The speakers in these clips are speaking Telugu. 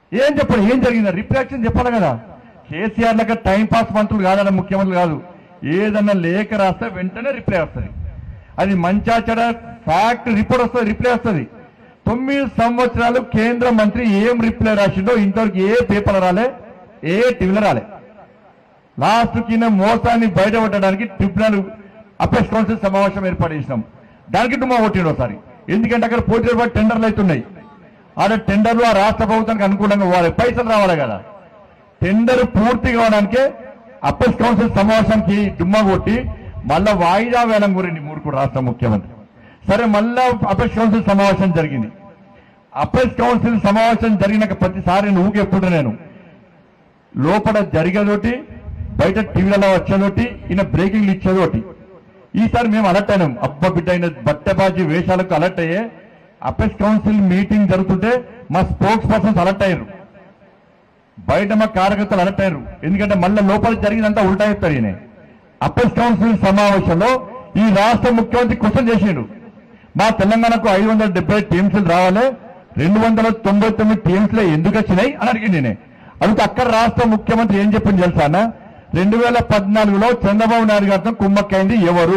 ఏం చెప్పాలి ఏం జరిగింది రిఫ్రాక్షన్ చెప్పాలి కదా కేసీఆర్ లెక్క టైం పాస్ మంత్రులు కాదన్న ముఖ్యమంత్రులు కాదు ఏదన్నా లేఖ రాస్తే వెంటనే రిప్లై వస్తుంది అది మంచా చెడ ఫ్యాక్ట్ రిపోర్ట్ వస్తుంది రిప్లై వస్తుంది తొమ్మిది సంవత్సరాలు కేంద్ర మంత్రి ఏం రిప్లై రాసిండో ఇంతవరకు ఏ పేపర్ రాలే ఏ టీవీలో రాలే లాస్ట్ కింద మోసాన్ని బయటపడడానికి ట్రిబ్యునల్ అపెక్స్ కౌన్సిల్ సమావేశం ఏర్పాటు చేసినాం దానికి డుమ్మా కొట్టిండు ఒకసారి ఎందుకంటే అక్కడ పోటీ పడి టెండర్లు అవుతున్నాయి ఆడ టెండర్లు ఆ రాష్ట్ర ప్రభుత్వానికి అనుకూలంగా పోవాలి పైసలు రావాలి కదా టెండర్ పూర్తి కావడానికే అపెక్స్ కౌన్సిల్ సమావేశానికి డుమ్మా కొట్టి మళ్ళా వాయిదా వేలం గురించి మూడుకు రాష్ట్ర ముఖ్యమంత్రి సరే మళ్ళా అపెక్స్ కౌన్సిల్ సమావేశం జరిగింది అపెక్స్ కౌన్సిల్ సమావేశం జరిగినాక ప్రతిసారి నువ్వు ఎప్పుడు నేను లోపల జరిగేదోటి బయట టీవీలలో వచ్చేదోటి ఈయన బ్రేకింగ్లు ఇచ్చేదోటి ఈసారి మేము అలర్ట్ అయినాం అబ్బ బిడ్డ అయిన బట్టబాజీ వేషాలకు అలర్ట్ అయ్యే అపెక్స్ కౌన్సిల్ మీటింగ్ జరుగుతుంటే మా స్పోక్స్ పర్సన్స్ అలర్ట్ అయ్యారు బయట మా కార్యకర్తలు అలర్ట్ అయ్యారు ఎందుకంటే మళ్ళీ లోపల జరిగిందంతా ఉల్టా చెప్తారు ఈయన అపెక్స్ కౌన్సిల్ సమావేశంలో ఈ రాష్ట్ర ముఖ్యమంత్రి క్వశ్చన్ చేసిండు మా తెలంగాణకు ఐదు వందల డెబ్బై టీఎంసీలు రావాలి రెండు వందల తొంభై తొమ్మిది టీఎంసీలు ఎందుకు వచ్చినాయి అని అడిగింది నేనే అందుకే అక్కడ రాష్ట్ర ముఖ్యమంత్రి ఏం చెప్పింది తెలుసానా రెండు వేల పద్నాలుగులో చంద్రబాబు నాయుడు గారితో కుమ్మక్కైంది ఎవరు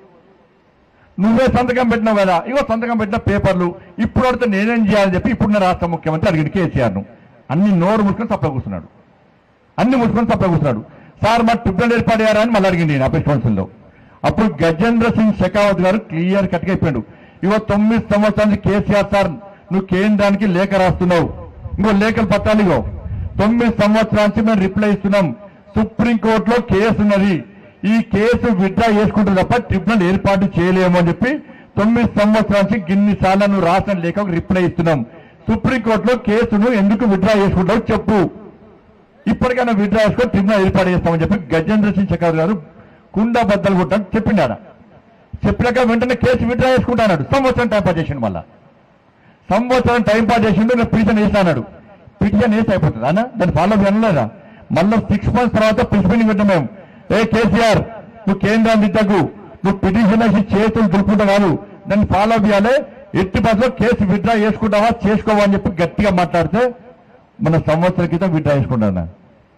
నువ్వే సంతకం పెట్టినావు కదా ఇగో సంతకం పెట్టిన పేపర్లు ఇప్పుడు అడితే నేనేం చేయాలని చెప్పి ఇప్పుడు నా రాష్ట్ర ముఖ్యమంత్రి అడిగింది కేసీఆర్ ను అన్ని నోరు ముసుకొని తప్ప కూర్చున్నాడు అన్ని ముసుకొని తప్ప కూర్చున్నాడు సార్ మా ట్రిబ్యునల్ ఏర్పాటు చేయారా అని మళ్ళీ అడిగింది నేను అపెక్స్ కౌన్సిల్లో అప్పుడు గజేంద్ర సింగ్ షెకావత్ గారు క్లియర్ కట్గా అయిపోయాడు ఇవో తొమ్మిది సంవత్సరాల నుంచి కేసీఆర్ సార్ నువ్వు కేంద్రానికి లేఖ రాస్తున్నావు ఇంకో లేఖలు పట్టాలి ఇగో తొమ్మిది సంవత్సరాల నుంచి మేము రిప్లై ఇస్తున్నాం సుప్రీంకోర్టులో కేసు ఉన్నది ఈ కేసు విత్డ్రా చేసుకుంటుంది తప్ప ట్రిబ్యునల్ ఏర్పాటు చేయలేము అని చెప్పి తొమ్మిది సంవత్సరాల నుంచి గిన్ని సార్లు నువ్వు రాసిన లేఖకు రిప్లై ఇస్తున్నాం సుప్రీంకోర్టులో కేసును ఎందుకు విత్డ్రా చేసుకుంటావు చెప్పు ఇప్పటికైనా విత్డ్రా చేసుకొని ట్రిబ్యునల్ ఏర్పాటు చేస్తామని చెప్పి గజేంద్ర సింగ్ షెకావత్ గారు కుండా బద్దలు కొట్టని చెప్పిండాడ చెప్పినాక వెంటనే కేసు విత్డ్రా చేసుకుంటాడు సంవత్సరం టైం పాస్ చేసిండు మళ్ళా సంవత్సరం టైం పాస్ చేసిండు నేను పిటిషన్ వేస్తాడు పిటిషన్ వేసి అయిపోతుంది అన్న దాన్ని ఫాలో చేయలేదా మళ్ళీ సిక్స్ మంత్స్ తర్వాత పిలిచిపోయి పెట్టాం మేము ఏ కేసీఆర్ నువ్వు కేంద్రాన్ని దిద్దకు నువ్వు పిటిషన్ వేసి చేతులు దులుపుకుంటా కాదు దాన్ని ఫాలో చేయాలి ఎట్టి బస్సులో కేసు విత్డ్రా చేసుకుంటావా చేసుకోవా అని చెప్పి గట్టిగా మాట్లాడితే మన సంవత్సరం క్రితం విత్డ్రా చేసుకుంటాను